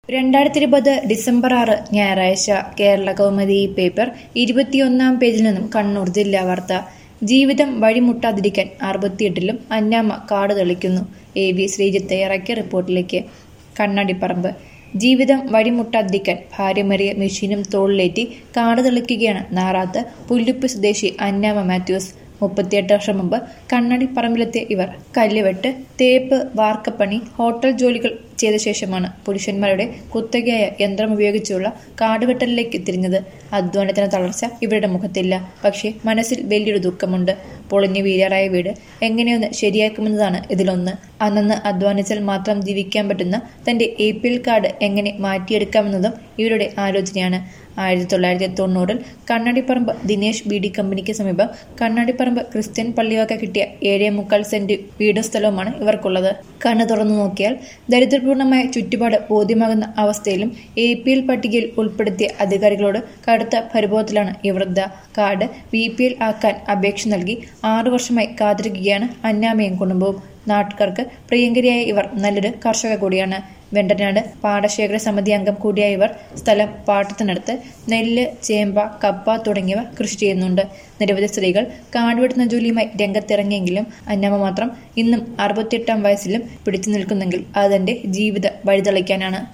രണ്ടായിരത്തി ഇരുപത് ഡിസംബർ ആറ് ഞായറാഴ്ച കേരള കൗമുദി പേപ്പർ ഇരുപത്തിയൊന്നാം പേജിൽ നിന്നും കണ്ണൂർ ജില്ലാ വാർത്ത ജീവിതം വഴിമുട്ടാതിരിക്കാൻ അറുപത്തിയെട്ടിലും അന്നാമ്മ കാട് തെളിക്കുന്നു എ വി ശ്രീജിത്ത് തയ്യാറാക്കിയ റിപ്പോർട്ടിലേക്ക് കണ്ണാടിപ്പറമ്പ് ജീവിതം വഴിമുട്ടാതിരിക്കാൻ ഭാര്യമറിയ മെഷീനും തോളിലേറ്റി കാട് തെളിക്കുകയാണ് നാറാത്ത് പുല്ലുപ്പ് സ്വദേശി അന്നാമ്മ മാത്യൂസ് മുപ്പത്തിയെട്ട് വർഷം മുമ്പ് കണ്ണാടിപ്പറമ്പിലെത്തിയ ഇവർ കല്ലുവെട്ട് തേപ്പ് വാർക്കപ്പണി ഹോട്ടൽ ജോലികൾ ചെയ്ത ശേഷമാണ് പുരുഷന്മാരുടെ കുത്തകയായ യന്ത്രം ഉപയോഗിച്ചുള്ള കാടുവെട്ടലിലേക്ക് തിരിഞ്ഞത് അധ്വാനത്തിന് തളർച്ച ഇവരുടെ മുഖത്തില്ല പക്ഷേ മനസ്സിൽ വലിയൊരു ദുഃഖമുണ്ട് പൊളിഞ്ഞു വീഴാറായ വീട് എങ്ങനെയൊന്ന് ശരിയാക്കുമെന്നതാണ് ഇതിലൊന്ന് അന്നന്ന് അധ്വാനിച്ചാൽ മാത്രം ജീവിക്കാൻ പറ്റുന്ന തന്റെ എ പി എൽ കാർഡ് എങ്ങനെ മാറ്റിയെടുക്കാമെന്നതും ഇവരുടെ ആലോചനയാണ് ആയിരത്തി തൊള്ളായിരത്തി തൊണ്ണൂറിൽ കണ്ണാടിപ്പറമ്പ് ദിനേശ് ബി ഡി കമ്പനിക്ക് സമീപം കണ്ണാടിപ്പറമ്പ് ക്രിസ്ത്യൻ പള്ളിവക കിട്ടിയ ഏഴേ മുക്കാൽ സെന്റ് വീടും സ്ഥലവുമാണ് ഇവർക്കുള്ളത് കണ്ണു തുറന്നു നോക്കിയാൽ ദരിദ്രപൂർണമായ ചുറ്റുപാട് ബോധ്യമാകുന്ന അവസ്ഥയിലും എ പി എൽ പട്ടികയിൽ ഉൾപ്പെടുത്തിയ അധികാരികളോട് കടുത്ത പരിഭവത്തിലാണ് ഇവർ ദ കാർഡ് ബി പി എൽ ആക്കാൻ അപേക്ഷ നൽകി ആറു വർഷമായി കാത്തിരിക്കുകയാണ് അന്നാമയും കുടുംബവും നാട്ടുകാർക്ക് പ്രിയങ്കരിയായ ഇവർ നല്ലൊരു കർഷക കൂടിയാണ് വെണ്ടനാട് പാടശേഖര സമിതി അംഗം കൂടിയായ ഇവർ സ്ഥലം പാട്ടത്തിനടുത്ത് നെല്ല് ചേമ്പ കപ്പ തുടങ്ങിയവ കൃഷി ചെയ്യുന്നുണ്ട് നിരവധി സ്ത്രീകൾ കാടുവെട്ടുന്ന ജോലിയുമായി രംഗത്തിറങ്ങിയെങ്കിലും അന്നമ്മ മാത്രം ഇന്നും അറുപത്തിയെട്ടാം വയസ്സിലും പിടിച്ചു നിൽക്കുന്നെങ്കിൽ അതെന്റെ ജീവിത വഴിതെളിക്കാനാണ്